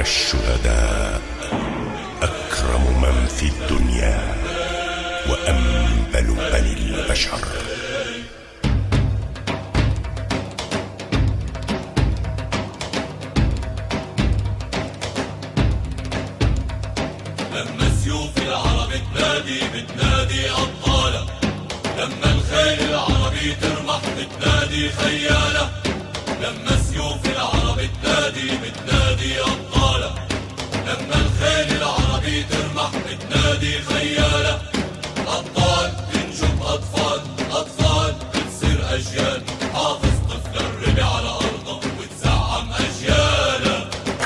الشهداء أكرم من في الدنيا وأنبل بني البشر لما سيوف العرب تنادي بتنادي أبطالة لما الخيل العربي ترمح بتنادي خيالة لما سيوف العرب تنادي بتنادي أبطالة لما الخيل العربي ترمح بتنادي خيالة أبطال تنجب أطفال أطفال بتصير أجيال حافظ طفل الربع على أرضه وتزعم أجياله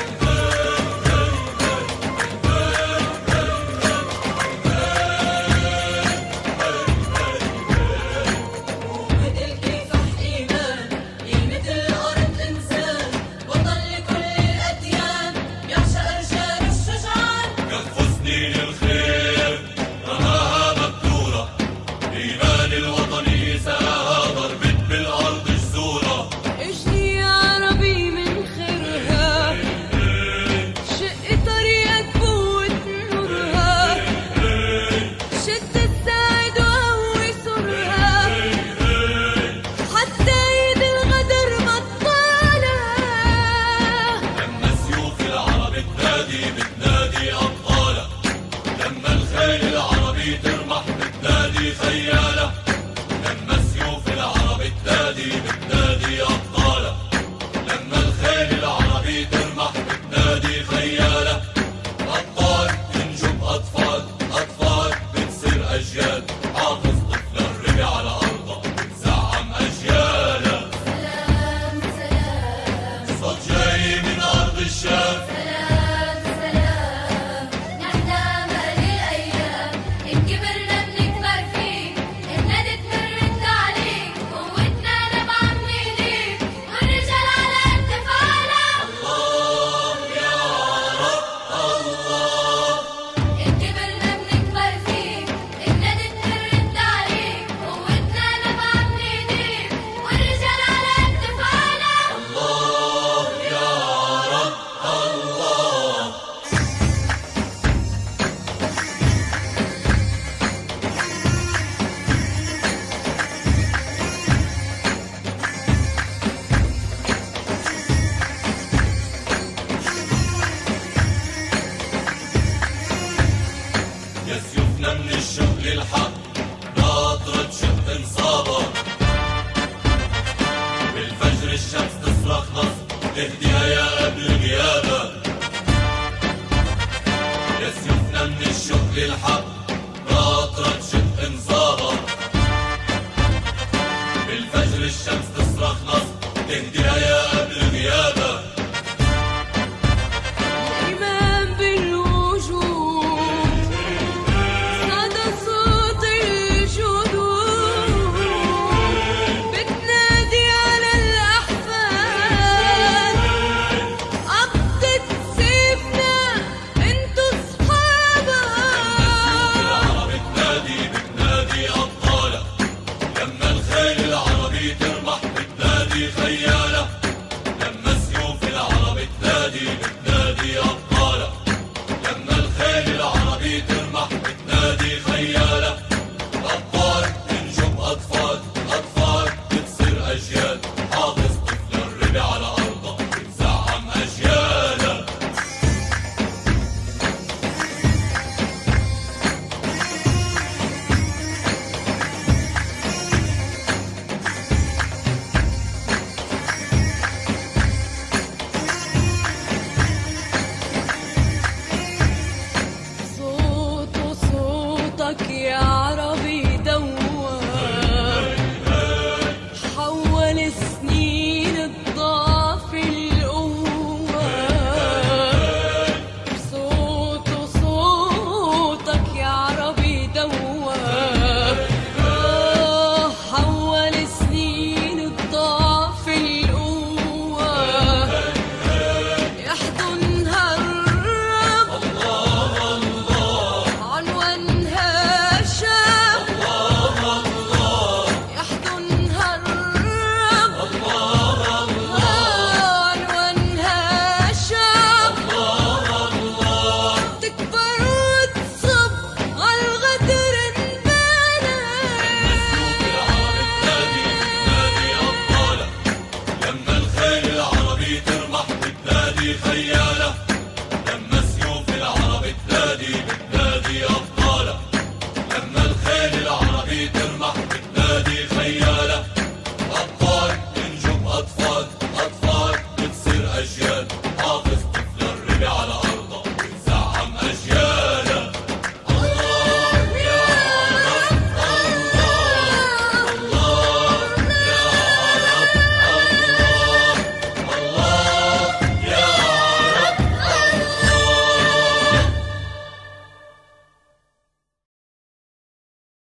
الكفاح إيمان قيمة الأرض إنسان بطل لكل الأديان يعشق رجال الشجعان كف سنين الخير رماها مبتورة إيمان الوطني ساها ضربت بالأرض جزورة اجني يا عربي من خيرها شق طريقك بقوة نورها شد الساعد وقوي سرها حتى ايد الغدر ما تطالع لما سيوف العرب تنادي بتنادي أبطالة لما الخيل العربي ترمح بتنادي خيالة لما سيوف العرب تنادي بتنادي أبطالة لما الخيل العربي ترمح بتنادي خيالة أبطال تنجب أطفال أطفال بتصير أجيال حافظ طفل الربع على أرضه بتزعم أجياله سلام سلام صوت جاي من أرض الشام سلام سلام نحن مالي الأيام إن كبرنا بنكبر فيك إن ندت مرت عليك قوتنا نبع من إيديك والرجال على ارتفاعنا الله يا رب الله إن كبرنا بنكبر فيك إن ندت مرت عليك قوتنا نبع من إيديك والرجال على ارتفاعنا الله يا رب الله يا سيوفنا من الشوق للحق ناطرة شق انصابة بالفجر الشمس تصرخ نصر تهدي